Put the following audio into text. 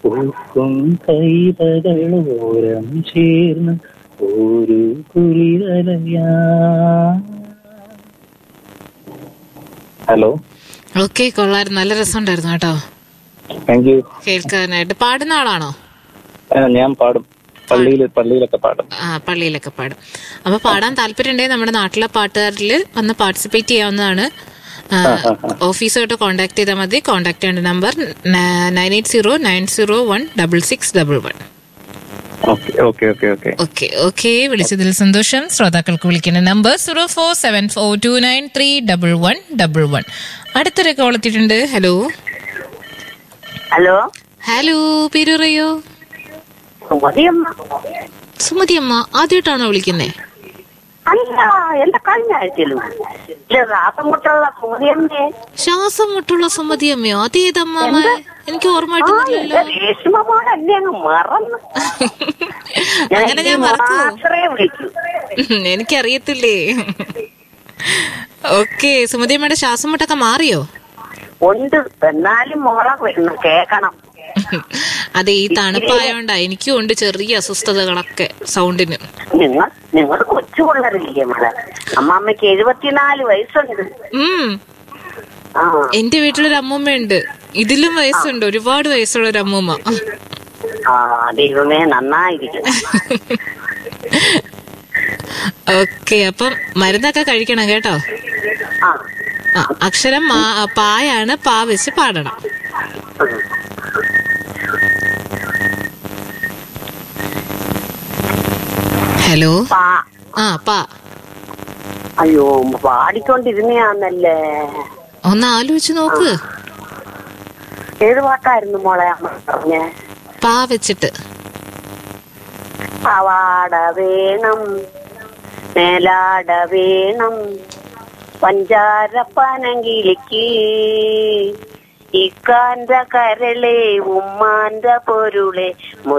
പൂക്കും കൈതകളോരം ചേർന്ന് ഒരു കുളിരലയാ ഹലോ ഓക്കെ കൊള്ളായിരുന്നു നല്ല രസമുണ്ടായിരുന്നു കേട്ടോ താങ്ക് യു കേൾക്കാനായിട്ട് പാടുന്ന ആളാണോ ഞാൻ പാടും പള്ളിയിൽ പള്ളിയിലൊക്കെ പാടും ആ പള്ളിയിലൊക്കെ പാടും അപ്പൊ പാടാൻ താല്പര്യമുണ്ടെങ്കിൽ നമ്മുടെ നാട്ടിലെ പാട്ടുകാരിൽ വന്ന് പാർട്ടിസിപ്പേറ്റ് ചെയ്യാവുന്നതാണ് ആ, ഓഫീസുമായിട്ട് കോൺടാക്ട് ചെയ്താൽ മതി കോൺടാക്ട് ചെയ്യേണ്ട number nine eight zero nine zero one double six double one okay okay okay okay okay okay വിളിച്ചതിൽ സന്തോഷം ശ്രോതാക്കൾക്ക് വിളിക്കുന്ന number zero four seven four two nine three double one double one അടുത്തൊരു call എത്തിയിട്ടുണ്ട് hello hello hello പേര് പറയോ സുമതിയമ്മ സുമതി അമ്മ ആദ്യമായിട്ടാണോ വിളിക്കുന്നേ അല്ല എന്റെ കഴിഞ്ഞ ആഴ്ചയിലും ഇല്ല ശ്വാസം മുട്ടുള്ള സുമതിയമ്മേ ശ്വാസം മുട്ടുള്ള സുമതി അമ്മയോ അതേതമ്മ എനിക്ക് ഓർമ്മ ആ കിട്ടുന്നില്ലല്ലോ എന്റെ രേഷ്മ മോളല്ലേ അങ്ങ് മറന്നു അങ്ങനെ ഞാൻ ഇത് മറക്കൂ മാത്രമേ വിളിക്കൂ ഉം, എനിക്കറിയത്തില്ലേ ഓക്കെ സുമതി അമ്മയുടെ ശ്വാസം മുട്ടൊക്കെ മാറിയോ ഉണ്ട് എന്നാലും മോളെ വരുന്നു കേക്കണം അതെ ഈ തണുപ്പായോണ്ടാ എനിക്കും ഉണ്ട് ചെറിയ അസ്വസ്ഥതകളൊക്കെ സൗണ്ടിന് നിങ്ങൾ നിങ്ങൾ കൊച്ചു പിള്ളേരില്ലേ മോളെ അമ്മമ്മക്ക് എഴുപത്തിനാല് വയസ്സുണ്ട് ഉം ആ എന്റെ വീട്ടിലൊരു അമ്മൂമ്മയുണ്ട് ഇതിലും വയസ്സുണ്ട് ഒരുപാട് വയസ്സുള്ള ഒരു അമ്മൂമ്മ ആ ദൈവമേ നന്നായിരിക്കും ഓക്കെ അപ്പം മരുന്നൊക്കെ കഴിക്കണം കേട്ടോ ആ ആ അക്ഷരം മാ- പായാണ് പാ വെച്ച് പാടണം ഉം. ഹലോ പാ ആ പാ അയ്യോ പാടിക്കൊണ്ടിരുന്നയാന്നല്ലേ ഒന്ന് ആലോചിച്ച് നോക്ക് ഏത് പാട്ടായിരുന്നു മോളെ അമ്മ പറഞ്ഞേ പാ വെച്ചിട്ട് പവാട വേണം മേലാട വേണം പഞ്ചാര പനങ്കിളിക്ക് ഇക്കാന്റെ കരളെ ഉമ്മാന്റെ പൊരുളെ